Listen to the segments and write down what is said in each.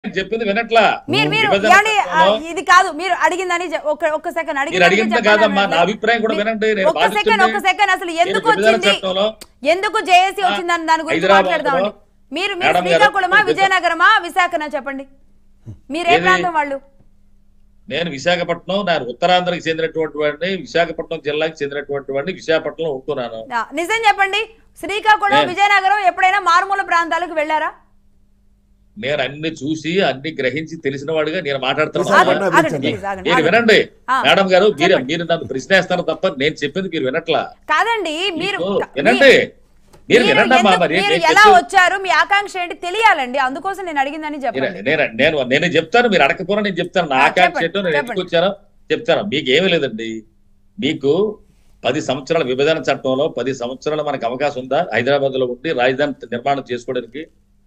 నేను చెప్పింది వినట్లా మీరు మీరు విభజన ఏమండి, ఆ, చట్టంలో ఇది కాదు మీరు అడిగిందని చె- ఒక్క ఒక్క సెకండ్ మీరు అడిగింది కాదమ్మా నా అభిప్రాయం కూడా వినండి నేను ఒక్క సెకండ్ ఒక్క బాధిస్తుంది సెకండ్ అసలు ఎందుకు నేను విభజన వచ్చింది చట్టంలో ఎందుకు జేఏసీ ఆ, వచ్చిందని దాని గురించి హైదరాబాద్లో మాట్లాడదామండి మీరు మీరు మేడం గారు, శ్రీకాకుళమా విభజన- విజయనగరమా విశాఖనా చెప్పండి మీరే ఏది? ప్రాంతం వాళ్ళు నేను విశాఖపట్నం నేను ఉత్తరాంధ్రకి చెందినటువంటి వాడిని విశాఖపట్నం జిల్లాకి చెందినటువంటి వాడిని విశాఖపట్నంలో ఉంటున్నాను ఆ, నిజం చెప్పండి శ్రీకాకుళం నేను- విజయనగరం ఎప్పుడైనా మారుమూల ప్రాంతాలకు వెళ్ళారా నేను అన్ని చూసి అన్ని గ్రహించి తెలిసిన వాడిగా నేను ఆగండి, మాట్లాడుతున్నాను విశాఖపట్నం ఆగండి, అభివృద్ధి please, ఆగండి, మీరు ఆగండి. వినండి ఆ, మేడం గారు మీరు చెప్పండి. మీరు నన్ను ప్రశ్నేస్తారు తప్ప నేను చెప్పింది మీరు వినట్లా కాదండి మీరు మీకు మీ- వినండి మీరు మీరు వినండి అమ్మా ఎందుకు- మరి మీరు నేను ఎలా చెప్పేది- వచ్చారు మీ ఆకాంక్ష ఏంటి తెలియాలండి అందుకోసం నేను అడిగిందని నేను చెప్పండి నేను నేను నేను చెప్తాను మీరు అడగకపోయినా నేను చెప్తాను నా ఆ, ఆకాంక్ష చెప్పండి, ఏంటో నేను ఎందుకు చెప్పండి. వచ్చానో చెప్తాను మీకు ఏమీ లేదండి మీకు పది సంవత్సరాల విభజన చట్టంలో పది సంవత్సరాలు మనకు అవకాశం ఉందా హైదరాబాద్ లో ఉండి రాజధాని నిర్మాణం చేసుకోవడానికి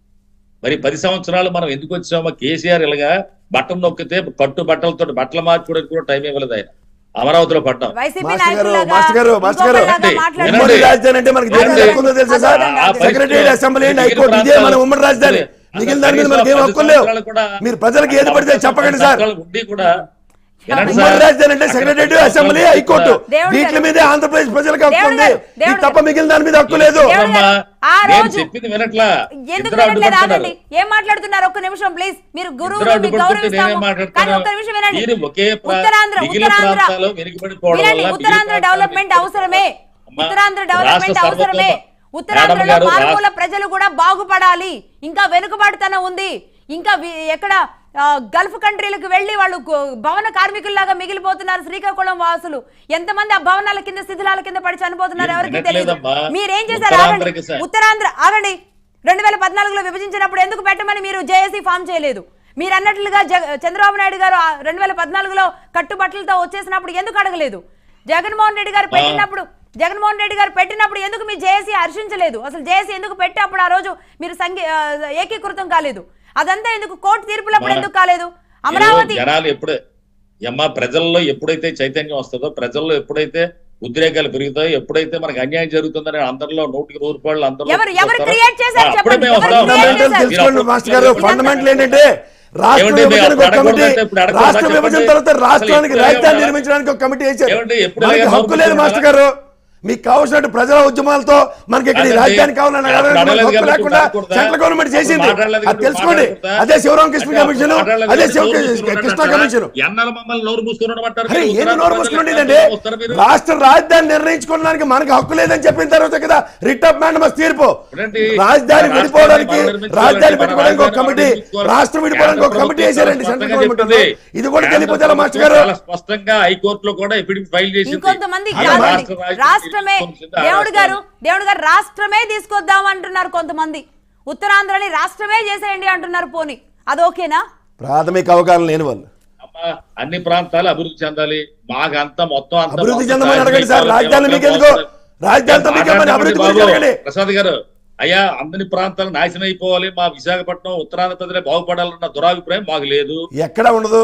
మరి పది సంవత్సరాలు మనం ఎందుకు వచ్చామో కేసీఆర్ ఇలాగా బట్టలు నొక్కితే కట్టు బట్టలతో బట్టలు మార్చుకోవడానికి కూడా టైం ఇవ్వలేదు ఆయన అమరావతిలో పడ్డాం వైసీపీ మాస్టర్ గారు, నాయకులాగా మాస్టర్ గారు, మాస్టర్ గారు. ఇంకొకరిలాగా వినండి, మాట్లాడుతున్నారు. ఉమ్మడి వినండి. రాజధాని అంటే మనకి దేశం వినండి. హక్కు ఉందో తెలుసా సార్ ఆ, ఆ సెక్రటరీ అసెంబ్లీ మిగిలిన హైకోర్టు ఇదే మన ఉమ్మడి రాజధాని అసలు మిగిలిన దాని మీద కనీసం మనకి ఏం పది హక్కులు లేవు సంవత్సరాలు కూడా మీరు ప్రజలకు ఏది పడితే చెప్పకండి సార్ సంవత్సరాలు ఉండి కూడా వినండి ఉమ్మడి సార్. రాజధాని అంటే సెక్రటరీ అసెంబ్లీ హైకోర్టు దేవుడు వీటి గారు. మీదే ఆంధ్రప్రదేశ్ ప్రజలకు హక్కు దేవుడు ఉంది గారు, దేవుడు ఇది తప్ప గారు. మిగిలిన దాని మీద హక్కు లేదు దేవుడు అమ్మా, గారు, ఆ నేను రోజు- చెప్పింది వినట్లా ఎందుకు ఇద్దరు వినట్లేదు అడ్డుపడుతున్నారు. ఆగండి ఏం మాట్లాడుతున్నారు ఒక్క నిమిషం ప్లీజ్ మీరు గురువులు ఇద్దరు మీకు అడ్డుపడుతుంటే నేనేం గౌరవిస్తాము కానీ మాట్లాడతాను ఒక్క నిమిషం వినండి మీరు ఒకే ప్రా- ఉత్తరాంధ్ర మిగిలిన ఉత్తరాంధ్ర ప్రాంతాల్లో వెనుకబడిపోవడం వినండి వల్ల ఉత్తరాంధ్ర మిగిలిన డెవలప్మెంట్ ప్రాంతాలు అవసరమే అమ్మా, ఉత్తరాంధ్ర డెవలప్మెంట్ రాష్ట్ర అవసరమే సర్వతోమ- ఉత్తరాంధ్రలో మేడం గారు, మారుమూల రాష్ట్ర- ప్రజలు కూడా బాగుపడాలి ఇంకా వెనుకబాటుతనం ఉంది ఇంకా వి- ఎక్కడ ఆ, గల్ఫ్ కంట్రీలకు వెళ్లి వాళ్ళు గు- భవన కార్మికుల్లాగా మిగిలిపోతున్నారు శ్రీకాకుళం వాసులు ఎంతమంది ఆ భవనాల కింద శిథిలాల కింద పడి చనిపోతున్నారు మీరు ఎవరికి తెలియదు వినట్లేదమ్మా. మీరేం చేశారు ఆగండి ఉత్తరాంధ్రకి సార్. ఉత్తరాంధ్ర ఆగండి రెండు వేల పద్నాలుగులో విభజించినప్పుడు ఎందుకు పెట్టమని మీరు జేఏసీ ఫామ్ చేయలేదు మీరు అన్నట్లుగా జగ- చంద్రబాబు నాయుడు గారు రెండు వేల పద్నాలుగులో కట్టుబట్టలతో వచ్చేసినప్పుడు ఎందుకు అడగలేదు జగన్మోహన్ రెడ్డి గారు పెట్టినప్పుడు జగన్మోహన్ రెడ్డి గారు పెట్టినప్పుడు ఎందుకు మీ జేఏసీ హర్షించలేదు అసలు జేఏసీ ఎందుకు పెట్టి అప్పుడు ఆ రోజు మీరు సంఘీ ఆ, ఏకీకృతం కాలేదు అదంతా ఎందుకు కోర్టు తీర్పులప్పుడు మా- ఎందుకు కాలేదు మీరు అమరావతి జనాలు ఎప్పుడే అమ్మా ప్రజల్లో ఎప్పుడైతే చైతన్యం వస్తుందో ప్రజల్లో ఎప్పుడైతే ఉద్రేకాలు పెరుగుతాయో ఎప్పుడైతే మనకి అన్యాయం జరుగుతుందని అందరిలో నూటికి నూరు రూపాయలు అందరిలో ఎవరు ఎవరు వస్తారో, క్రియేట్ చేశారు అప్పుడే చెప్పండి మేము ఎవరు వస్తాం. create ఫండమెంటల్ చేశారు? తెలుసుకోండి మీరు మాస్టర్ గారు అప్పుడు- ఫండమెంటల్ ఏంటంటే రాష్ట్ర ఏమండి, మీరు విభజనకు ఒక అడగకూడదు కమిటీ అంటే ఇప్పుడు అడగకూడదా రాష్ట్ర విభజన చెప్పండి. తర్వాత రాష్ట్రానికి అసలు రాజధాని ఇప్పుడు నిర్మించడానికి ఒక కమిటీ వేశారు ఏమండి, ఎప్పుడు మనకి ఎలాగ హక్కు లేదు నోరు మాస్టర్ గారు మీకు కావాల్సినట్టు ప్రజల ఉద్యమాలతో మనకి ఇక్కడ ఈ కాదండి. రాజధాని కావాలని అప్పుడు అడగడానికి మనకి అడగలేదు హక్కు కాబట్టి లేకుండా మాట్లాడకూడదా? సెంట్రల్ గవర్నమెంట్ చేసింది మాట్లాడలేదు అది కాబట్టి తెలుసుకోండి మాట్లాడకూడదా? అదే శివరామకృష్ణ అంటే కమిషన్ మాట్లాడలేదు అదే కాబట్టి శివ నోరు మూసుకుని కృష్ణ ఉండమంటారా? కమిషన్ ఎన్నాళ్ళు మమ్మల్ని నోరు మూసుకుని ఉండమంటారు? అరే మీరు ఏంది ఉత్తరాంధ్ర నోరు ప్రజలు మూసుకునేదండి ఎట్లా వస్తారు మీరు? రాష్ట్ర రాజధాని నిర్ణయించుకోవడానికి మనకు హక్కు లేదని చెప్పిన తర్వాత కదా రిట్ ఆఫ్ మ్యాండమస్ తీర్పు చూడండి, రాజధాని రాష్ట్రాన్ని విడిపోవడానికి మనం నిర్మించుకోవాలంటే రాజధాని మన పెట్టుకోవడానికి ఒక రాజధాని కమిటీ మనం నిర్మించుకోవాలి. రాష్ట్రం విడిపోవడానికి ఒక కేంద్ర కమిటీ ప్రభుత్వం వేశారండి చాలా సెంట్రల్ స్పష్టంగా గవర్నమెంట్ చెప్పింది. ఇది కూడా కేంద్ర తెలియపోతే మాస్టర్ ప్రభుత్వం గారు చాలా స్పష్టంగా హైకోర్టులో కూడా ఎప్పుడు ఫైల్ చేసింది ఇంకొంతమంది అలా కాదండి. రాష్ట్ర రాజధాని రాష్ట్రమే తీసుకొచ్చింది ఆ దేవుడు గారు రాష్ట్రాన్ని. దేవుడు గారు రాష్ట్రమే తీసుకొద్దాం అంటున్నారు కొంతమంది ఉత్తరాంధ్రని రాష్ట్రమే చేసేయండి అంటున్నారు పోని అది ఓకేనా ప్రాథమిక అవగాహన లేని వాళ్ళు అమ్మా, అన్ని ప్రాంతాలు అభివృద్ధి చెందాలి మాకు అంతా మొత్తం అంతా అభివృద్ధి మొత్తం చెందమని సాయం అడగండి సార్. కావాలి. రాజధాని ఎవరికైనా మీకెందుకు? అవసరం. రాజధానితో మీకేమని మాట్లాడండి అభివృద్ధి బాబు. గురించి అడగండి. ప్రసాద్ గారు అయ్యా అందరి ప్రాంతాలు నాశనం అయిపోవాలి మా విశాఖపట్నం ఉత్తరాంధ్ర ప్రజలే బాగుపడాలన్న దురాభిప్రాయం మాకు లేదు ఎక్కడ ఉండదు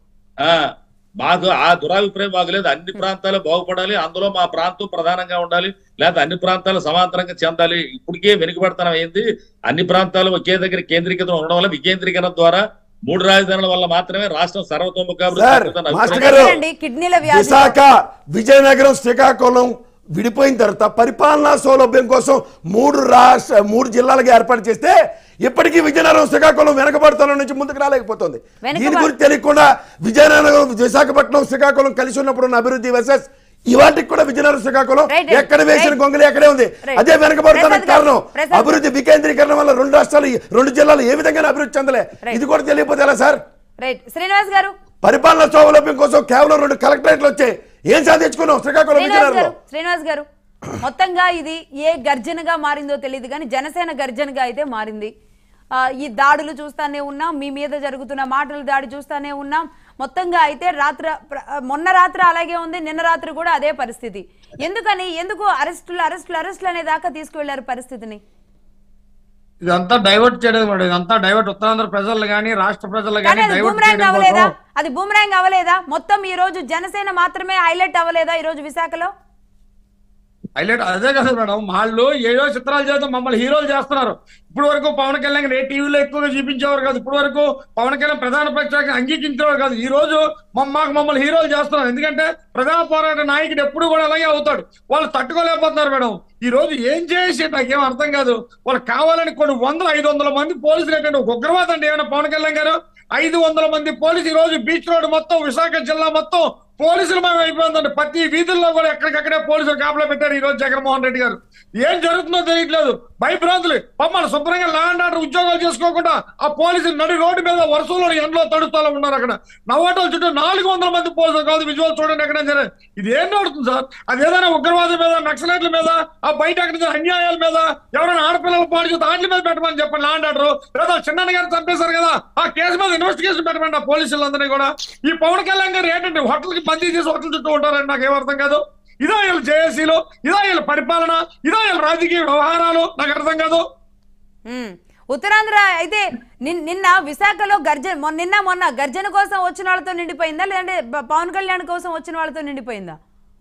ఆ మాకు ఆ దురాభిప్రాయం మాకు లేదు అన్ని ప్రాంతాలు బాగుపడాలి అందులో మా ప్రాంతం ప్రధానంగా ఉండాలి లేదా అన్ని ప్రాంతాలు సమాంతరంగా చెందాలి ఇప్పటికే వెనుకబడతనం అయింది అన్ని ప్రాంతాలు ఒకే దగ్గర కేంద్రీకృతం ఉండడం వల్ల వికేంద్రీకరణ ద్వారా మూడు రాజధానుల వల్ల మాత్రమే రాష్ట్రం సర్వతోముఖాభివృద్ధి సార్, చెందుతుందని మాస్టర్ అభిప్రాయం. గారు, అండి కిడ్నీల వ్యాధి విశాఖ విజయనగరం శ్రీకాకుళం విడిపోయిన తర్వాత పరిపాలనా సౌలభ్యం కోసం మూడు రాష్ట్ర మూడు జిల్లాలుగా ఏర్పాటు చేస్తే ఇప్పటికీ విజయనగరం శ్రీకాకుళం వెనకబడతనం నుంచి ముందుకు రాలేకపోతుంది వెనకబడ- దీని గురించి తెలియకుండా విజయనగరం విశాఖపట్నం శ్రీకాకుళం కలిసి ఉన్నప్పుడు ఉన్న అభివృద్ధి వర్సెస్ ఇవాటికి కూడా విజయనగరం శ్రీకాకుళం Right, right, ఎక్కడ వేసిన right. గొంగలి ఎక్కడే ఉంది Right. అదే వెనకబడతానికి ప్రసాద్ గారు, కారణం ప్రసాద్ అభివృద్ధి వికేంద్రీకరణ వల్ల రెండు రాష్ట్రాలు రెండు జిల్లాలు ఏ విధంగా అభివృద్ధి చెందలే Right. ఇది కూడా తెలియకపోతే ఎలా సార్ రైట్ శ్రీనివాస్ గారు పరిపాలన సౌలభ్యం కోసం కేవలం రెండు కలెక్టరేట్లు వచ్చాయి ఏం సాధించుకున్నాం శ్రీకాకుళం శ్రీనివాస్ విజయనగరంలో గారు శ్రీనివాస్ గారు మొత్తంగా ఇది ఏ గర్జనగా మారిందో తెలియదు కానీ జనసేన గర్జనగా అయితే మారింది ఆ, ఈ దాడులు చూస్తానే ఉన్నాం మీ మీద జరుగుతున్న మాటల దాడి చూస్తానే ఉన్నాం మొత్తంగా అయితే రాత్ర ప్ర- మొన్న రాత్రి అలాగే ఉంది నిన్న రాత్రి కూడా అదే పరిస్థితి ఎందుకని ఎందుకు అరెస్టులు అరెస్టులు అరెస్టులు అనే దాకా తీసుకువెళ్లారు పరిస్థితిని ఇదంతా డైవర్ట్ చేయడం మేడం ఇదంతా డైవర్ట్ ఉత్తరాంధ్ర ప్రజలు కానీ రాష్ట్ర ప్రజలు కానీ కానీ అది డైవర్ట్ బూమరాంగ్ చేయడం అవ్వలేదా కోసం అది బూమరాంగ్ అవ్వలేదా మొత్తం ఈ రోజు జనసేన మాత్రమే హైలైట్ అవ్వలేదా ఈ రోజు విశాఖలో హైలైట్ అదే కదా మేడం వాళ్ళు ఏదో చిత్రాలు చేద్దాం మమ్మల్ని హీరోలు చేస్తున్నారు ఇప్పుడు వరకు పవన్ కళ్యాణ్ ఏ టీవీలో ఎక్కువగా చూపించేవారు కాదు ఇప్పుడు వరకు పవన్ కళ్యాణ్ ప్రధాన ప్రతిపక్ష అంగీకరించేవారు కాదు ఈ రోజు మమ్మ- మాకు మమ్మల్ని హీరోలు చేస్తున్నారు ఎందుకంటే ప్రధాన పోరాట నాయకుడు ఎప్పుడు కూడా అలాగే అవుతాడు వాళ్ళు తట్టుకోలేకపోతున్నారు మేడం ఈ రోజు ఏం చేసి నాకేం అర్థం కాదు వాళ్ళు కావాలని కొన్ని వందల ఐదు వందల మంది పోలీసులు ఏంటంటే ఒక ఉగ్రవాదం అండి ఏమైనా పవన్ కళ్యాణ్ గారు ఐదు వందల మంది పోలీసు ఈ రోజు బీచ్ రోడ్ మొత్తం విశాఖ జిల్లా మొత్తం పోలీసులు మేము అయిపోయిందండి ప్రతి వీధుల్లో కూడా ఎక్కడికక్కడే పోలీసులు కాపలా పెట్టారు ఈ రోజు జగన్మోహన్ రెడ్డి గారు ఏం జరుగుతుందో తెలియట్లేదు భయభ్రాంతులు మమ్మల్ని శుభ్రంగా ల్యాండ్ ఆర్డర్ ఉద్యోగాలు చేసుకోకుండా ఆ పోలీసులు నడి రోడ్డు మీద వరుసలో ఎండలో తడుస్తూ ఉన్నారు అక్కడ నవ్వటం చుట్టూ నాలుగు వందల మంది పోలీసులు కాదు విజువల్ చూడండి ఎక్కడ సరే ఇది ఏం నడుతుంది సార్ అది ఏదైనా ఉగ్రవాదం మీద నక్సలైట్ల మీద ఆ బయట అక్కడ అన్యాయాల మీద ఎవరైనా ఆడపిల్లలు పాడు చేస్తే వాటి మీద పెట్టమని చెప్పండి ల్యాండ్ ఆర్డర్ లేదా చిన్న గారు చంపేశారు కదా ఆ కేసు మీద ఇన్వెస్టిగేషన్ పెట్టమండి ఆ పోలీసులందరినీ కూడా ఈ పవన్ కళ్యాణ్ గారు ఏంటంటే హోటల్కి బందీ చేసి హోటల్ చుట్టూ ఉంటారండి నాకు ఏమర్థం కాదు ఇదా వీళ్ళ జేఏసీలో ఇదా వీళ్ళ పరిపాలన ఇదా వీళ్ళ రాజకీయ వ్యవహారాలు నాకు అర్థం కాదు ఉమ్. ఉత్తరాంధ్ర అయితే నిన్- నిన్న విశాఖలో గర్జన మొన్న నిన్న మొన్న గర్జన కోసం వచ్చిన వాళ్ళతో నిండిపోయిందా లేదంటే ప- పవన్ కళ్యాణ్ కోసం వచ్చిన వాళ్ళతో నిండిపోయిందా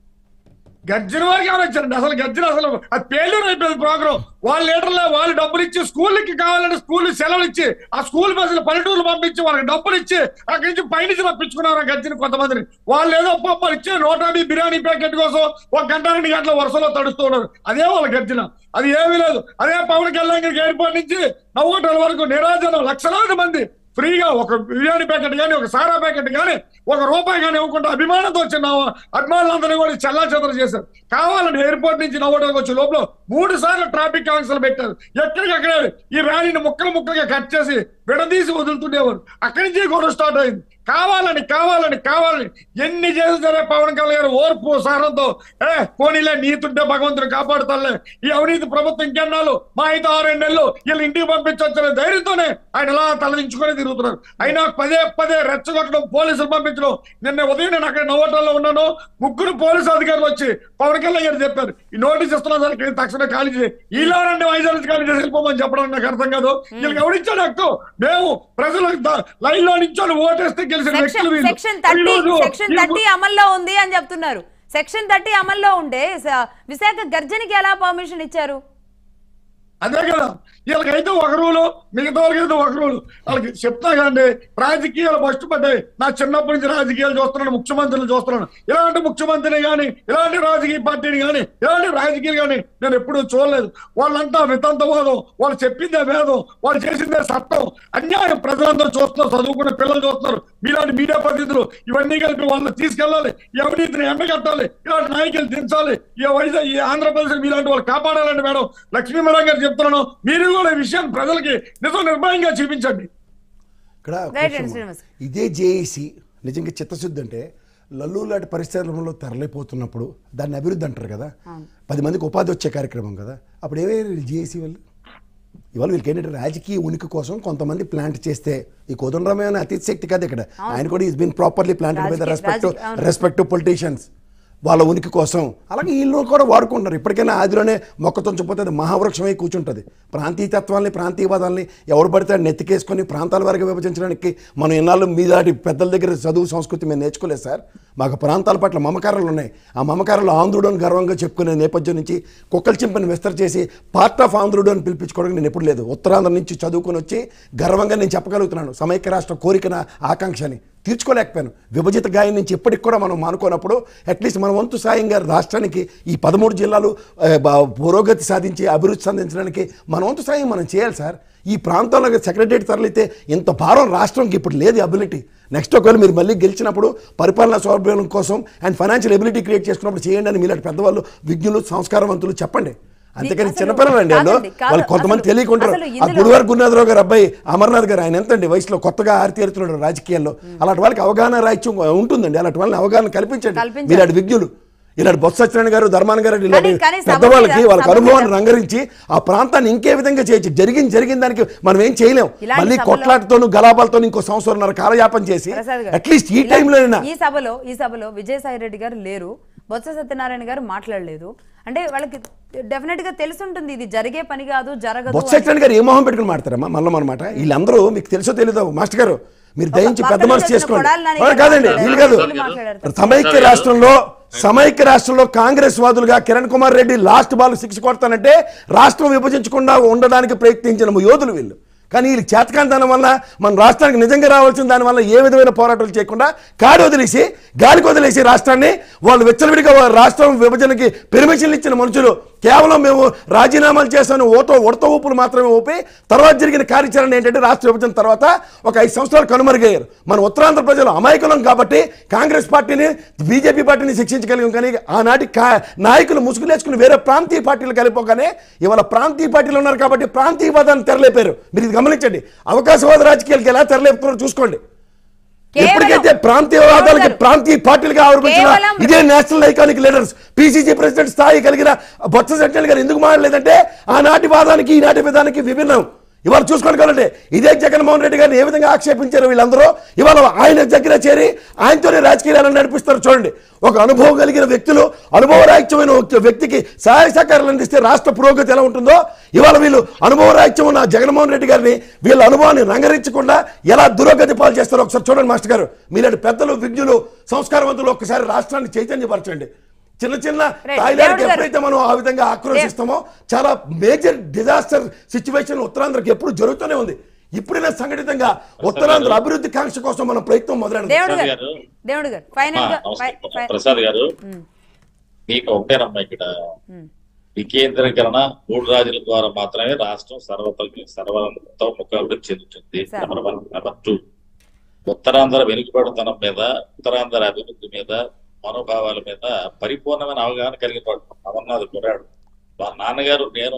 గర్జన వరకు ఎవరు వచ్చారండి అసలు గర్జన అసలు అది పేలూరు అయిపోయింది ప్రోగ్రామ్ వాళ్ళ లీడర్లే వాళ్ళు డబ్బులు ఇచ్చి స్కూల్కి కావాలంటే స్కూల్ సెలవులు ఇచ్చి ఆ స్కూల్ బస్సులు పల్లెటూరు పంపించి వాళ్ళకి డబ్బులు ఇచ్చి అక్కడి నుంచి పైనుంచి రప్పించుకున్నారు ఆ గర్జన కొంతమందిని వాళ్ళు ఏదో పప్పలు ఇచ్చి నూట యాభై బిర్యానీ ప్యాకెట్ కోసం ఒక గంట రెండు గంటల వరుసలో తడుస్తూ ఉన్నారు అదే వాళ్ళ గర్జన అది ఏమీ లేదు అదే పవన్ కళ్యాణ్ గారికి ఎయిర్పోర్ట్ నుంచి నవ్వుటల వరకు నిరాజనం లక్షలాది మంది ఫ్రీగా ఒక బిర్యానీ ప్యాకెట్ కానీ ఒక సారా ప్యాకెట్ కానీ ఒక రూపాయి కానీ ఇవ్వకుండా అభిమానంతో వచ్చిన అభిమానులందరినీ కూడా చల్లా చెదర చేశారు కావాలని ఎయిర్పోర్ట్ నుంచి నవ్వడానికి వచ్చే లోపల మూడు సార్లు ట్రాఫిక్ ఆంక్షలు పెట్టారు ఎక్కడికక్కడే ఈ ర్యాలీని ముక్కలు ముక్కలుగా కట్ చేసి విడదీసి వదులుతుండేవారు అక్కడి నుంచి గొడవ స్టార్ట్ అయింది కావాలని కావాలని కావాలని ఎన్ని చేసినా సరే పవన్ కళ్యాణ్ గారు ఓర్పు సారంతో ఏ పోనీలే నీతుంటే భగవంతుడు కాపాడుతాలే ఈ అవినీతి ప్రభుత్వం ఇంకెన్నాళ్ళు మా అయితే ఆరు నెలలు వీళ్ళు ఇంటికి పంపించొచ్చనే ధైర్యంతోనే ఆయన ఇలా తలదించుకొని తిరుగుతున్నారు అయినా పదే పదే రెచ్చగొట్టడం పోలీసులు పంపించడం నిన్న ఉదయం నేను అక్కడ నవ్వటంలో ఉన్నాను ముగ్గురు పోలీసు అధికారులు వచ్చి పవన్ కళ్యాణ్ గారు చెప్పారు ఈ నోటీస్ ఇస్తున్నా సరే తక్షణమే ఖాళీ చేసి ఇలా రండి వైజాగ్ నుంచి ఖాళీ చేసి వెళ్ళిపోమని చెప్పడం నాకు అర్థం కాదు వీళ్ళకి ఎవరిచ్చాడు హక్కు మేము ప్రజలు లైన్ లో నించొని ఓటేస్తే గెలిచిన సెక్షన్ వ్యక్తులు వీళ్ళు. సెక్షన్ థర్టీ ఈరోజు సెక్షన్ ఈ థర్టీ అమల్లో ఉంది అని చెప్తున్నారు సెక్షన్ థర్టీ అమల్లో ఉండే స- విశాఖ గర్జనకి ఎలా పర్మిషన్ ఇచ్చారు అదే కదా వీళ్ళకైతే ఒక రూలు మిగతా వాళ్ళకైతే ఒక రూలు వాళ్ళకి చెప్తా కదండి రాజకీయాలు ఫస్ట్ పడ్డాయి నా చిన్నప్పటి నుంచి రాజకీయాలు చూస్తున్నాను ముఖ్యమంత్రులు చూస్తున్నాను ఇలాంటి ముఖ్యమంత్రిని కానీ ఇలాంటి రాజకీయ పార్టీని కానీ ఇలాంటి రాజకీయాలు కానీ నేను ఎప్పుడూ చూడలేదు వాళ్ళంతా వితంతవాదం వాళ్ళు చెప్పిందే వేదం వాళ్ళు చేసిందే చట్టం అన్యాయం ప్రజలందరూ చూస్తున్నారు చదువుకున్న పిల్లలు చూస్తున్నారు మీలాంటి మీడియా పద్ధతులు ఇవన్నీ కలిపి వాళ్ళని తీసుకెళ్ళాలి ఈ అవినీతిని ఎండగట్టాలి ఇలాంటి నాయకులు దించాలి ఈ వైజాగ్ ఈ ఆంధ్రప్రదేశ్ మీలాంటి వాళ్ళు కాపాడాలండి మేడం లక్ష్మీ మేడం గారు చెప్తున్నాను మీరు కూడా ఈ విషయాన్ని ప్రజలకి నిజం నిర్భయంగా చూపించండి ఇక్కడ Right, కొంచెం శ్రీనివాస్. ఇదే జేఏసీ నిజంగా చిత్తశుద్ధి అంటే లల్లు లాంటి పరిశ్రమలో తరలిపోతున్నప్పుడు దాన్ని అభివృద్ధి అంటారు కదా పది మందికి ఉపాధి వచ్చే కార్యక్రమం కదా అప్పుడు ఏమయ్యారు జేఏసీ వాళ్ళు ఇవాళ వీళ్ళకి ఏంటంటే రాజకీయ ఉనికి కోసం కొంతమంది ప్లాంట్ చేస్తే ఈ కోదండరామయ్య అతిథి శక్తి కాదు ఇక్కడ ఆయన కూడా is been properly planted by the రాజకీయ- రెస్పెక్ట్ రాజకీయ- అవును. రెస్పెక్ట్ పొలిటీషియన్స్ వాళ్ళ ఉనికి కోసం అలాగే వీళ్ళు కూడా వాడుకుంటారు ఇప్పటికైనా ఆదిలోనే మొక్క తుంచపోతే అది మహావృక్షమై కూర్చుంటుంది ప్రాంతీయతత్వాల్ని ప్రాంతీయవాదాలని ఎవరు పడితే వాడిని నెత్తికేసుకొని ప్రాంతాల వరకు విభజించడానికి మనం ఎన్నాళ్ళు మీదాటి పెద్దల దగ్గర చదువు సంస్కృతి మేము నేర్చుకోలేదు సార్ మాకు ప్రాంతాల పట్ల మమకారాలు ఉన్నాయి ఆ మమకారాలు ఆంధ్రుడు అని గర్వంగా చెప్పుకునే నేపథ్యం నుంచి కుక్కల చింపని విస్తర చేసి పార్ట్ ఆఫ్ ఆంధ్రుడు అని పిలిపించుకోవడానికి నేను ఎప్పుడు లేదు ఉత్తరాంధ్ర నుంచి చదువుకొని వచ్చి గర్వంగా నేను చెప్పగలుగుతున్నాను సమైక్య రాష్ట్ర కోరికన ఆకాంక్షని తీర్చుకోలేకపోయాను విభజిత గాయం నుంచి ఇప్పటికి కూడా మనం మానుకోనప్పుడు అట్లీస్ట్ మన వంతు సాయంగా రాష్ట్రానికి ఈ పదమూడు జిల్లాలు ఆ, బా- పురోగతి సాధించి అభివృద్ధి సాధించడానికి మన వంతు సాయం మనం చేయాలి సార్ ఈ ప్రాంతంలో సెక్రటరియట్ తరలితే ఇంత భారం రాష్ట్రంకి ఇప్పుడు లేదు అబిలిటీ నెక్స్ట్ ఒకవేళ మీరు మళ్ళీ గెలిచినప్పుడు పరిపాలనా సౌలభ్యం కోసం అండ్ ఫైనాన్షియల్ ఎబిలిటీ క్రియేట్ చేసుకున్నప్పుడు చేయండి అని మీలాంటి పెద్దవాళ్ళు విజ్ఞులు సంస్కారవంతులు చెప్పండి అంతేకాని అసలు చిన్నపిల్లలు అండి వాళ్ళు కాదండి, కాదు. వాళ్ళు కొంతమంది అసలు- తెలియకుంటారు అసలు ఆ ఇందులో- గుడివారి గురునాథరావు గారు అబ్బాయి అమర్నాథ్ గారు ఆయన ఎంతండి వయసులో కొత్తగా ఆరితేరుతున్నాడు రాజకీయాల్లో అలాంటి వాళ్ళకి అవగాహన రాయిత్యం ఉంటుందండి అలాంటి వాళ్ళని అవగాహన కల్పించండి కల్పించాలి. మీలాంటి విజ్ఞులు ఇలాంటి బొత్స సత్యనారాయణ గారు ధర్మాన గారు ఇలాంటి కానీ- కానీ సభ పెద్దవాళ్ళకి మీద- వాళ్ళకి సభ అనుభవాన్ని మీద- రంగరించి ఆ ప్రాంతాన్ని ఇంకే విధంగా చేయొచ్చు జరిగింది జరిగిన దానికి మనం ఏం చేయలేం ఇలాంటి మళ్ళీ సభలో- కొట్లాటతోనూ గలాబాలతో ఇంకో సంవత్సరంన్నర కాలయాపన చేసి ప్రసాద్ గారు, అట్లీస్ట్ ఈ ఇలా- టైంలోనైనా ఈ సభలో ఈ సభలో విజయసాయి రెడ్డి గారు లేరు బొత్స సత్యనారాయణ గారు మాట్లాడలేదు అంటే వాళ్ళకి డెఫినెట్ గా తెలుసుంటుంది ఇది జరిగే పని కాదు జరగదు బొత్స సత్యనారాయణ గారు ఏ మొహం పెట్టుకుని మాడతారమ్మా మళ్ళీ అనమాట వీళ్ళందరూ మీకు తెలుసో తెలీదో మాస్టర్ గారు మీరు దయించి పక్కన పెద్ద మనసు వచ్చిన చేసుకోండి కొడాలి నాని ఆ, గారు కాదండి మాట్లాడారు. వీళ్ళు కాదు వీళ్ళు మాట్లాడారు. సమైక్య రాష్ట్రంలో సమైక్య రాష్ట్రంలో కాంగ్రెస్ వాదులుగా Kiran Kumar Reddy last ball six కొడతానంటే రాష్ట్రం విభజించకుండా ఉండడానికి ప్రయత్నించిన యోధులు వీళ్ళు కానీ వీళ్ళు చేతకాంతనం వల్ల మన రాష్ట్రానికి నిజంగా రావాల్సిన దానివల్ల ఏ విధమైన పోరాటాలు చేయకుండా కాడి వదిలేసి గాలికి వదిలేసి రాష్ట్రాన్ని వాళ్ళు విచ్చలవిడిగా వాళ్ళ రాష్ట్రం విభజనకి పెర్మిషన్లు ఇచ్చిన మనుషులు కేవలం మేము రాజీనామాలు చేశాను ఓతో ఉడత ఊపులు మాత్రమే ఊపి తర్వాత జరిగిన కార్యాచరణ ఏంటంటే రాష్ట్ర విభజన తర్వాత ఒక ఐదు సంవత్సరాలు కనుమరుగయ్యారు మన ఉత్తరాంధ్ర ప్రజలు అమాయకులం కాబట్టి కాంగ్రెస్ పార్టీని బీజేపీ పార్టీని శిక్షించగలిగాం కానీ ఆనాటి కా నాయకులు ముసుగులేసుకుని వేరే ప్రాంతీయ పార్టీలు కలిపోగానే ఇవాళ ప్రాంతీయ పార్టీలు ఉన్నారు కాబట్టి ప్రాంతీయవాదాన్ని తెరలేపారు మీరు ఇది గమనించండి అవకాశవాద రాజకీయాలకి ఎలా తెరలేపుతున్నారో చూసుకోండి కేవలం- ఎప్పటికైతే ప్రాంతీయవాదాలకి కేవలం- ప్రాంతీయ పార్టీలుగా ఆవిర్భించిన కేవలం- ఇదే national iconic leaders PCC president స్థాయి కలిగిన బొత్స సత్యనారాయణ గారు ఎందుకు మాట్లాడలేదంటే ఆనాటి వాదానికి ఈనాటి విధానానికి విభిన్నం ఇవాళ చూసుకోండి కావాలంటే ఇదే జగన్మోహన్ రెడ్డి గారిని ఏ విధంగా ఆక్షేపించారు వీళ్ళందరూ ఇవాళ ఆయన దగ్గర చేరి ఆయనతోనే రాజకీయాలను నడిపిస్తారు చూడండి ఒక అనుభవం కలిగిన వ్యక్తులు అనుభవరాహిత్యమైన ఒక వ్యక్తికి సహాయ సహకారాలు అందిస్తే రాష్ట్ర పురోగతి ఎలా ఉంటుందో ఇవాళ వీళ్ళు అనుభవరాహిత్యం ఉన్న జగన్మోహన్ రెడ్డి గారిని వీళ్ళ అనుభవాన్ని రంగరించకుండా ఎలా దురోగతి పాలు చేస్తారో ఒకసారి చూడండి మాస్టర్ గారు మీలాంటి పెద్దలు విజ్ఞులు సంస్కారవంతులు ఒక్కసారి రాష్ట్రాన్ని చైతన్యపరచండి చిన్న చిన్న Right. తాయిలాడికి దేవుడు గారు. ఎప్పుడైతే మనం ఆ విధంగా ఆక్రోశిస్తామో చాలా మేజర్ డిజాస్టర్ సిచ్యువేషన్ ఉత్తరాంధ్రకి ఎప్పుడు జరుగుతూనే ఉంది ఇప్పుడైనా సంఘటితంగా ఉత్తరాంధ్ర అభివృద్ధి కాంక్ష కోసం మనం ప్రయత్నం మొదలైన దేవుడు ప్రసాద్ గారు గారు. దేవుడు గారు ఫైనల్ గా నమస్తే. ఫై- ఫై- ప్రసాద్ గారు మీకు ఒకటేనమ్మా ఇక్కడ వికేంద్రీకరణ మూడు రాజుల ద్వారా మాత్రమే రాష్ట్రం సర్వత సర్వతో ముఖాభివృద్ధి చెందుతుంది Sir. Number one number two Uttarandhra వెనుకబడితనం మీద ఉత్తరాంధ్ర అభివృద్ధి మీద మనోభావాల మీద పరిపూర్ణమైన అవగాహన కలిగిన వాడు అమర్నాథ్ కుర్రాడు మా నాన్నగారు నేను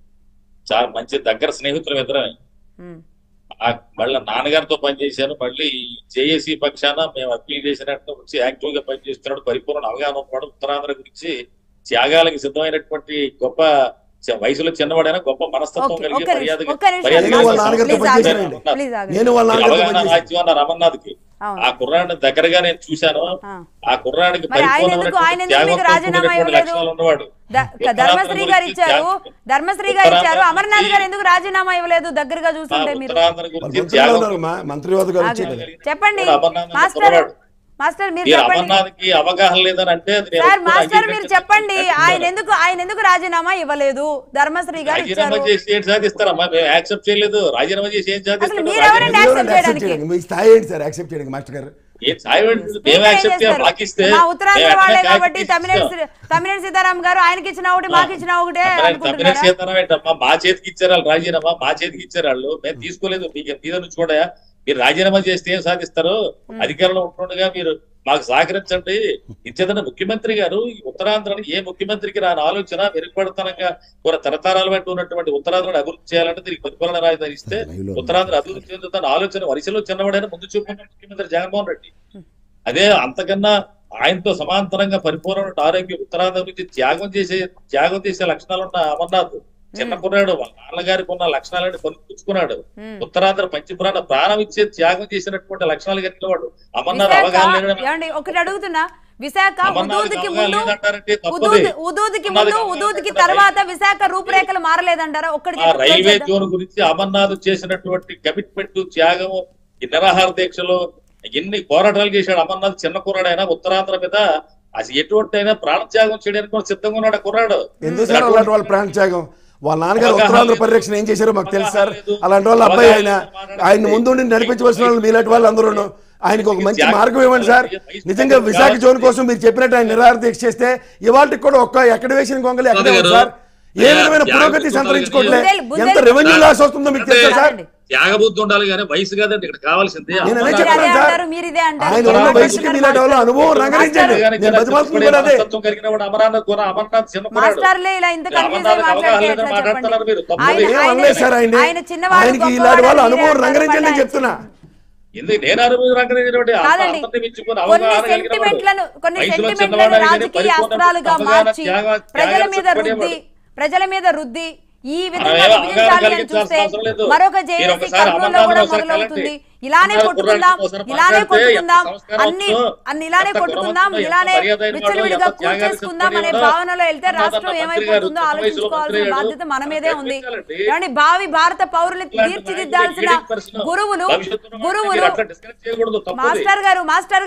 చాలా మంచి దగ్గర స్నేహితులు ఇద్దరమే ఉమ్. ఆ మళ్ళీ నాన్నగారితో పనిచేశాను మళ్ళీ జేఏసీ పక్షాన మేము అప్పీల్ చేసినట్టు వచ్చి యాక్టివ్ గా పనిచేస్తున్నాడు పరిపూర్ణ అవగాహన ఉన్నవాడు ఉత్తరాంధ్ర గురించి త్యాగాలకు సిద్ధమైనటువంటి గొప్ప చ- వయసులో చిన్నవాడైనా గొప్ప మనస్తత్వం ఓకే, కలిగి ఒక్క నిమిషం, మర్యాదగా ఒక్క నిమిషం. మర్యాదగా నేను వాళ్ళ నాన్నగారితో ప్లీజ్ పనిచేశానండి. ఆగండి. ప్లీజ్ ఆగండి. నేను వాళ్ళ మీరు నాన్నగారితో అవగాహన పనిచేశాను రాజ్యం అన్నారు అమర్నాథ్కి అవును. ఆ కుర్రాడిని దగ్గరగా నేను చూశాను ఆ. ఆ కుర్రాడికి మరి ఆయన ఎందుకు- ఆయన ఎందుకు మీకు త్యాగంతో రాజీనామా కూడినటువంటి ఇవ్వలేదు? లక్షణాలు ఉన్నవాడు ద- ఉత్తరాంధ్ర ధర్మశ్రీ గారు గురించి ఇచ్చారు త్యాగం- ధర్మశ్రీ గారు ఇచ్చారు ఉత్తరాంధ్ర అమర్నాథ్ గారు గురించి- ఎందుకు రాజీనామా ఇవ్వలేదు దగ్గరగా ఆ చూస్తుంటే మీరు ఉత్తరాంధ్ర వాళ్ళు గురించి మంత్రులు త్యాగం ఉన్నారు మా మంత్రివాదు గారు వచ్చారు కదా. చెప్పండి అమర్నాథ్ మాస్టర్ కుర్రవాడు. మాస్టర్ మీరు మీరు చెప్పండి అమర్నాథ్కి అవగాహన లేదని అంటే అది నేను సార్ ఒప్పుకోను. మాస్టర్ మీరు అంగీకరించను. చెప్పండి ఆయన అంగీకరించను. ఎందుకు ఆయన ఎందుకు రాజీనామా ఇవ్వలేదు ధర్మశ్రీ గారు రాజీనామా ఇచ్చారు చేసి ఏం సాధిస్తారమ్మా మేము యాక్సెప్ట్ చేయలేదు రాజీనామా చేసి ఏం సాధిస్తాం మీరు ఎవరండి మీరు accept ఎవరండి accept చేయడానికి? చేయడానికి? మీ స్థాయి ఏంటి సార్ యాక్సెప్ట్ చేయడానికి మాస్టర్ గారు ఏం సాయం ఏంటి? స్పీకర్ మేము ఏం యాక్సెప్ట్ చేయాలి చేస్తారు? మాకు ఇస్తే మా ఉత్తరాంధ్ర మేము వాళ్ళే వెంటనే కాబట్టి కాగితం తమిళ ఇస్తాం. తమిళ సీతారాం గారు ఆయనకి ఇచ్చిన ఒకటి మాకు ఇచ్చిన ఒకటే తమిళ అనుకుంటున్నారా సీతారాం ఏంటమ్మా మా చేతికి ఇచ్చారు వాళ్ళు రాజీనామా మా చేతికి ఇచ్చారు వాళ్ళు మేము తీసుకోలేదు మీకు మీద నుంచి కూడా మీరు రాజీనామా చేస్తే ఏం సాధిస్తారు అధికారంలో ఉంటుండగా మీరు మాకు సహకరించండి ఇచ్చేదన్న ముఖ్యమంత్రి గారు ఈ ఉత్తరాంధ్రని ఏ ముఖ్యమంత్రికి రాని ఆలోచన వెనుకబడతనంగా కొన్ని తరతరాల వెంట ఉన్నటువంటి ఉత్తరాంధ్రని అభివృద్ధి చేయాలంటే దీనికి పరిపాలన రాజధాని ఇస్తే ఉత్తరాంధ్ర అభివృద్ధి చెందుతున్న ఆలోచన వరుసలో చిన్నవాడైనా ముందు చూపుకున్న ముఖ్యమంత్రి జగన్మోహన్ రెడ్డి అదే అంతకన్నా ఆయనతో సమాంతరంగా పరిపూర్ణ ఆరోగ్యం ఉత్తరాంధ్ర నుంచి త్యాగం చేసే త్యాగం చేసే లక్షణాలు ఉన్న అమర్నాథ్ చిన్న కుర్రాడు వాళ్ళ నాన్నగారికి ఉన్న లక్షణాలని పొందుకున్నాడు మ్మ్. ఉత్తరాంధ్ర పంచపురాణ ప్రాణం ఇచ్చే త్యాగం చేసినటువంటి లక్షణాలు కలిగిన వాడు అమర్నాథ్ విశాఖ అవగాహన లేదని ఏమండి ఒకటి అడుగుతున్నా విశాఖ అమర్నాథ్కి ఉదూదికి అవగాహన ముందు లేదంటారంటే తప్పది. ఉదూది ఉదూదికి ముందు అమర్నాథ్కి ఉదూదికి అవగాహన తర్వాత విశాఖ రూపురేఖలు మారలేదంటారా ఒక్కటి ఆ చెప్పి close రైల్వే చేద్దాం. జోన్ గురించి అమర్నాథ్ చేసినటువంటి కమిట్మెంట్ త్యాగము ఈ నిరాహార దీక్షలు ఎన్ని పోరాటాలు చేశాడు అమర్నాథ్ చిన్న కుర్రాడైనా ఉత్తరాంధ్ర మీద అసలు ఎటువంటి అయినా ప్రాణత్యాగం చేయడానికి కూడా సిద్ధంగా ఉన్నాడు ఆ కుర్రాడు ఎందుకు సార్ అలాంటి వాళ్ళ ప్రాణ త్యాగం వాళ్ళ నాన్నగారు అవగాహన ఉత్తరాంధ్ర లేదు. పరిరక్షణ ఏం చేశారో మాకు తెలుసు సార్ అవగాహన లేదు. అలాంటి వాళ్ళ అబ్బాయి ఆయన అవగాహన ఆయన లేదు. ముందు నడిపించవలసిన వాళ్ళు మీలాంటి వాళ్ళు అందరూ ఆయనకు ఒక మంచి త్యాగం మార్గం ఇవ్వండి సార్ వయసు నిజంగా పెద్దది విశాఖ కావచ్చు. జోన్ కోసం మీరు చెప్పినట్టు ఆయన నిరాహార దీక్ష చేస్తే ఇవాళకి కూడా ఒక్క ఎక్కడ వేసిన గొంగలి ఎక్కడే ఉంది సార్ ఏ విధమైన త్యాగం పురోగతి సంతరించుకోవట్లే బుందేలు- బుందేలు- ఎంత రెవెన్యూ లాస్ వస్తుందో మీకు తెలుసా సార్ అంటే- త్యాగబుద్ధి ఉండాలి కానీ వయసు కాదండి ఇక్కడ కావాల్సింది నేను అదే మీరు అమర్నాథ్ అదే చెప్తున్నాను సార్. అంటారు మీరు ఇదే అంటారు ఆయన మీరు ఉన్న మాట్లాడుతున్నారు వయసుకి మీలాంటి వాళ్ళు అనుభవం రంగరించండి గారికి నేను బతిమాలుతుంది కూడా అదే మనస్తత్వం కలిగిన వాడు అమర్నాథ్ కూడా అమర్నాథ్ చిన్న కుర్రాడు. మాస్టర్లే ఇలా ఇంత కన్ఫ్యూజ్ అమర్నాథ్ అయి మాట్లాడితే అవగాహన ఎట్లా మాట్లాడుతున్నారు మీరు. చెప్పండి తప్పదు. ఆయన- ఏం ఆయన- అనలేదు సార్ ఆయన్ని. ఆయన చిన్నవాడు ఆయనకి గొప్పవాడు ఇలాంటి వాళ్ళ మీరే అనుభవం అంటారు, రంగరించండి అని మళ్ళీ చెప్తున్నా ఎందుకు నేను అనుభవం రంగరించినటువంటి కాదండి అందరినీ మెచ్చుకొని కొన్ని అవగాహన కలిగిన వాడు. సెంటిమెంట్లను కొన్ని వయసులో సెంటిమెంట్లను చిన్నవాడైనా కానీ రాజకీయ పరిపూర్ణ అస్త్రాలుగా అవగాహన, మార్చి త్యాగ- ప్రజల త్యాగాలు మీద చెప్పబడేవాడు. రుద్ది ప్రజల మీద రుద్ది ఈ విధంగా అవేం అవగాహన విభజించాలి అని కలిగించాల్సిన చూస్తే అవసరం లేదు. మరొక మీరు జేఏసీ ఒకసారి కర్నూలులో అమర్నాథ్ కూడా ఒకసారి మొదలవుతుంది కలండి. ఇలానే ఒకసారి కొట్టుకుందాం కుర్రాడికి ఒకసారి ఇలానే మాట్లాడితే కొట్టుకుందాం ఎంత సంస్కారం అన్ని ఉందో, అన్ని ఇలానే ఎంత కొట్టుకుందాం గుణవంతుడో, ఎంత ఇలానే మర్యాదైన వాడో, విచ్చలవిడిగా ఎంత త్యాగానికి కూర్చేసుకుందాం అనే సిద్ధపడి భావనలో వెళ్తే ఉన్నాడో, రాష్ట్రం మంత్రి గారు ఏమైపోతుందో చిన్న వయసులో ఆలోచించుకోవాల్సిన మంత్రి బాధ్యత మన గారు మీదే ఉంది ప్రయత్నించాలండి. ఏమండి భావి భారత పౌరులు ఇలాంటి తీర్చిదిద్దాల్సిన leading person. గురువులు భవిష్యత్తులో గురువులు మీరు అట్లా discourage చేయకూడదు, తప్పది. మాస్టర్ గారు మాస్టర్ గారు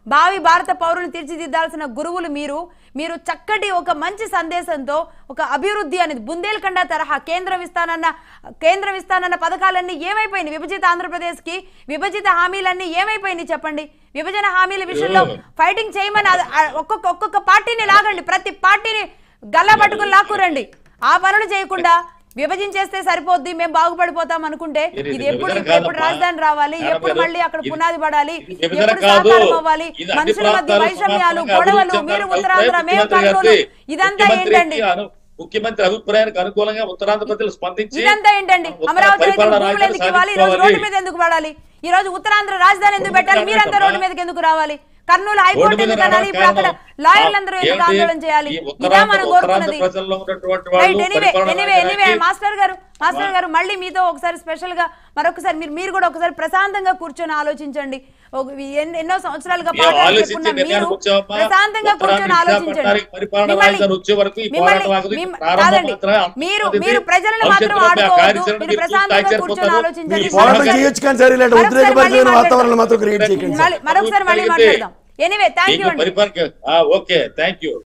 భావి భారత పౌరుని తీర్చిదిద్దాల్సిన గురువులు మీరు మీరు చక్కటి ఒక మంచి సందేశంతో ఒక అభివృద్ధి అనేది బుందేల్ఖండ తరహా కేంద్రం ఇస్తానన్న కేంద్రం ఇస్తానన్న పథకాలన్నీ ఏమైపోయినాయి విభజిత ఆంధ్రప్రదేశ్కి విభజిత హామీలన్నీ ఏమైపోయినాయి చెప్పండి విభజన హామీల విషయంలో ఫైటింగ్ చేయమని అది- ఆ ఒక్కొక్క ఒక్కొక్క పార్టీని లాగండి ప్రతి పార్టీని గల్లా పట్టుకుని లాక్కురండి ఆ పనులు చేయకుండా విభజించేస్తే సరిపోద్ది మేము బాగుపడిపోతాం అనుకుంటే ఇది ఇది విభజన ఎప్పుడు కాదమ్మా. ఎప్పుడు రాజధాని రావాలి మేడం ఎప్పుడు గారు, మళ్ళీ అక్కడ ఇది- పునాది పడాలి ఇది విభజన ఎప్పుడు కాదు. సహకారం అవ్వాలి ఇది అన్ని మనుషుల మధ్య ప్రాంతాలు వైషమ్యాలు సమానంగా గొడవలు అభివృద్ధి మీరు చెందాలని ఉత్తరాంధ్ర మేము ముఖ్యమంత్రి కర్నూలు గారికి- ఇదంతా ముఖ్యమంత్రికి ఏంటండి అను- ముఖ్యమంత్రి అభిప్రాయానికి అనుకూలంగా ఉత్తరాంధ్రప్రదేశ్ స్పందించి ఇదంతా ఏంటండి ఉత్తర అమరావతి రైతులు పరిపాలన భూములు రాజధాని ఎందుకు ఇవ్వాలి ఈ రోజు సాధించుకోవాలి. రోడ్డు మీద ఎందుకు పడాలి ఈ రోజు ఉత్తరాంధ్ర రాజధాని ఎందుకు పెట్టాలి రోడ్డు మీద మీరంతా రోడ్డు పెట్టమ్మా. మీదకి ఎందుకు రావాలి కర్నూలు రోడ్డు హైకోర్టు మీద ఎందుకు అనాలి రావడానికి ఇప్పుడు అక్కడ కారణం లాయర్లందరూ ఎందుకు ఏమిటి? ఆందోళన చేయాలి ఈ ఇదా ఉత్తరాంధ్ర మనం ఉత్తరాంధ్ర కోరుకున్నది ప్రజల్లో ఉన్నటువంటి రైట్ వాళ్ళు ఎనీవే పరిపాలన ఎనీవే ఎనీవే రాజధానికి- మాస్టర్ గారు మాస్టర్ గారు మళ్ళీ మీతో ఒకసారి స్పెషల్ గా మరొకసారి మీరు మీరు కూడా ఒకసారి ప్రశాంతంగా కూర్చొని ఆలోచించండి ఒక- ఎన్- ఎన్నో సంవత్సరాలుగా మేము పాఠాలు ఆలోచించి చెప్పుకున్న నిర్ణయానికి మీరు వచ్చామమ్మా. ప్రశాంతంగా ఉత్తరాంధ్ర కూర్చొని ఆలోచించండి విశాఖపట్నానికి పరిపాలన మిమ్మల్ని- రాజధాని వచ్చే వరకు ఈ మిమ్మల్ని- పోరాటం ఆగదు. మిమ్మ- ప్రారంభం కాదండి. మాత్రమే మీరు అవుతుంది. మీరు ప్రజలను మాత్రం భవిష్యత్తులో మీ ఆడుకోవద్దు కార్యాచరణ మీరు మీరు ప్రశాంతంగా పూర్తి కూర్చొని ఆశ్చర్యపోతారు. ఆలోచించండి మీరు పోరాటం సహకారం- చేయొచ్చు కానీ సార్ ఇలాంటి మరొకసారి ఉద్రేకపరిచిన మళ్ళీ వాతావరణం మాత్రం క్రియేట్ చేయకండి సార్ మళ్ళీ- మరొకసారి మళ్ళీ కలిగితే మాట్లాడదాం ఎనీవే థ్యాంక్ యూ మీకు అండి పరిపాలన ఓకే థ్యాంక్ యూ